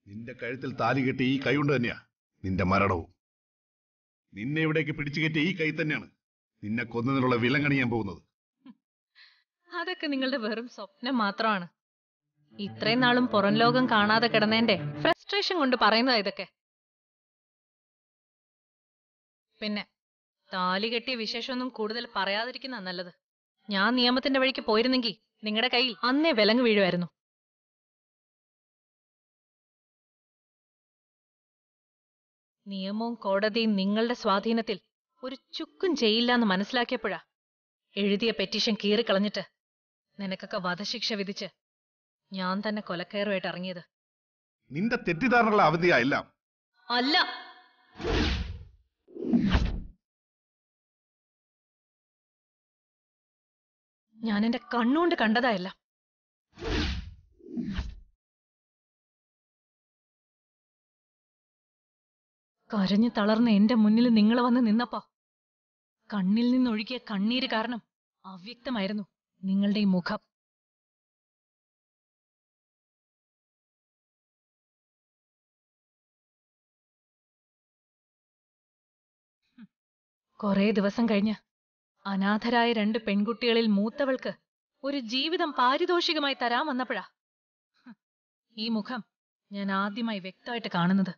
നിന്റെ കഴുത്തിൽ താലി കെട്ടി ഈ കൈ കൊണ്ട് തന്നെയാ നിന്റെ മരണവും നിന്നെ ഇവിടേക്ക് പിടിച്ചു കെട്ടിയ ഈ കൈ തന്നെയാണ് നിന്നെ കൊന്നതിനുള്ള വിലങ്ങണിയാൻ പോകുന്നത് അതൊക്കെ നിങ്ങളുടെ വെറും സ്വപ്നം മാത്രമാണ് ഇത്രയും നാളും പുറം ലോകം കാണാതെ കിടന്നതിന്റെ ഫ്രസ്ട്രേഷൻ കൊണ്ട് പറയുന്നതാ ഇതൊക്കെ പിന്നെ താലി കെട്ടിയ വിശേഷമൊന്നും കൂടുതൽ പറയാതിരിക്കുന്ന നല്ലത് ഞാൻ നിയമത്തിന്റെ വഴിക്ക് പോയിരുന്നെങ്കിൽ നിങ്ങളുടെ കയ്യിൽ അന്നേ വിലങ്ങ് വീഴുമായിരുന്നു നിയമവും കോടതിയും നിങ്ങളുടെ സ്വാധീനത്തിൽ ഒരു ചുക്കും ചെയ്യില്ല എന്ന് മനസ്സിലാക്കിയപ്പോഴാ എഴുതിയ പെറ്റീഷൻ കീറിക്കളഞ്ഞിട്ട് നിനക്കൊക്കെ വധശിക്ഷ വിധിച്ച് ഞാൻ തന്നെ കൊലക്കയറുമായിട്ട് ഇറങ്ങിയത് നിന്റെ തെറ്റിദ്ധാരണകളെ അവധിയാ എല്ലാം അല്ല ഞാൻ എന്റെ കണ്ണുകൊണ്ട് കണ്ടതായല്ല കരഞ്ഞു തളർന്ന എന്റെ മുന്നിൽ നിങ്ങൾ വന്ന് നിന്നപ്പോ കണ്ണിൽ നിന്നൊഴുകിയ കണ്ണീര് കാരണം അവ്യക്തമായിരുന്നു നിങ്ങളുടെ ഈ മുഖം കുറേ ദിവസം കഴിഞ്ഞ് അനാഥരായ രണ്ട് പെൺകുട്ടികളിൽ മൂത്തവൾക്ക് ഒരു ജീവിതം പാരിതോഷികമായി തരാൻ വന്നപ്പോഴാ ഹ്, ഈ മുഖം ഞാൻ ആദ്യമായി വ്യക്തമായിട്ട് കാണുന്നത്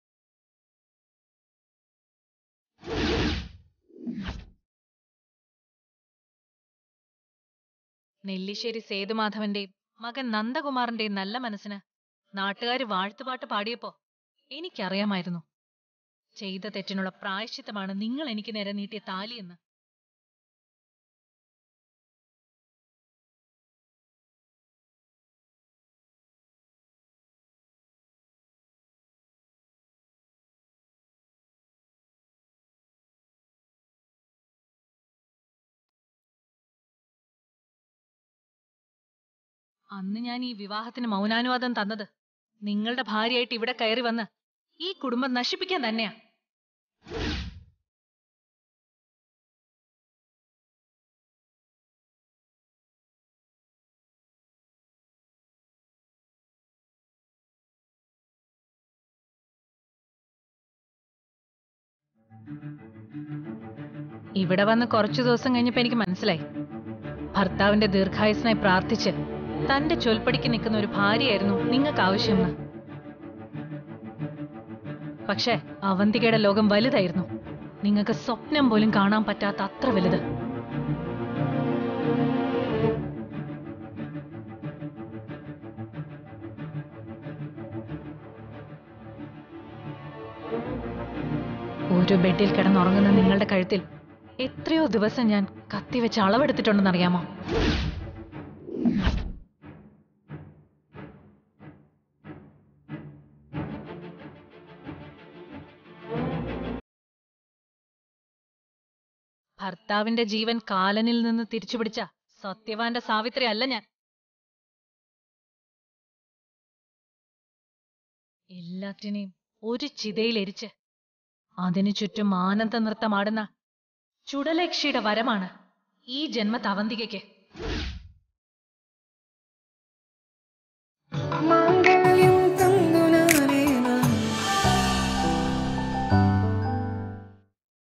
നെല്ലിശ്ശേരി സേതുമാധവന്റെയും മകൻ നന്ദകുമാറിന്റെയും നല്ല മനസ്സിന് നാട്ടുകാർ വാഴ്ത്തുപാട്ട് പാടിയപ്പോ എനിക്കറിയാമായിരുന്നു ചെയ്ത തെറ്റിനുള്ള പ്രായശ്ചിത്തമാണ് നിങ്ങൾ എനിക്ക് നേരെ നീട്ടിയ താലിയെന്ന് അന്ന് ഞാൻ ഈ വിവാഹത്തിന് മൗനാനുവാദം തന്നത് നിങ്ങളുടെ ഭാര്യയായിട്ട് ഇവിടെ കയറി വന്ന് ഈ കുടുംബം നശിപ്പിക്കാൻ തന്നെയാ ഇവിടെ വന്ന് കുറച്ചു ദിവസം കഴിഞ്ഞപ്പോ എനിക്ക് മനസ്സിലായി ഭർത്താവിന്റെ ദീർഘായുസിനായി പ്രാർത്ഥിച്ച് തന്റെ ചൊൽപ്പടിക്ക് നിൽക്കുന്ന ഒരു ഭാര്യയായിരുന്നു നിങ്ങൾക്ക് ആവശ്യമെന്ന് പക്ഷേ അവന്തികയുടെ ലോകം വലുതായിരുന്നു നിങ്ങൾക്ക് സ്വപ്നം പോലും കാണാൻ പറ്റാത്ത അത്ര വലുത് ഒരു ബെഡിൽ കിടന്നുറങ്ങുന്ന നിങ്ങളുടെ കഴുത്തിൽ എത്രയോ ദിവസം ഞാൻ കത്തിവെച്ച് അളവെടുത്തിട്ടുണ്ടെന്നറിയാമോ ഭർത്താവിന്റെ ജീവൻ കാലനിൽ നിന്ന് തിരിച്ചുപിടിച്ച സത്യവാന്റെ സാവിത്രി അല്ല ഞാൻ എല്ലാറ്റിനെയും ഒരു ചിതയിലെരിച്ച് അതിനു ചുറ്റും ആനന്ദ നൃത്തമാടുന്ന ചുടലക്ഷിയുടെ വരമാണ് ഈ ജന്മ തവന്തികയ്ക്ക്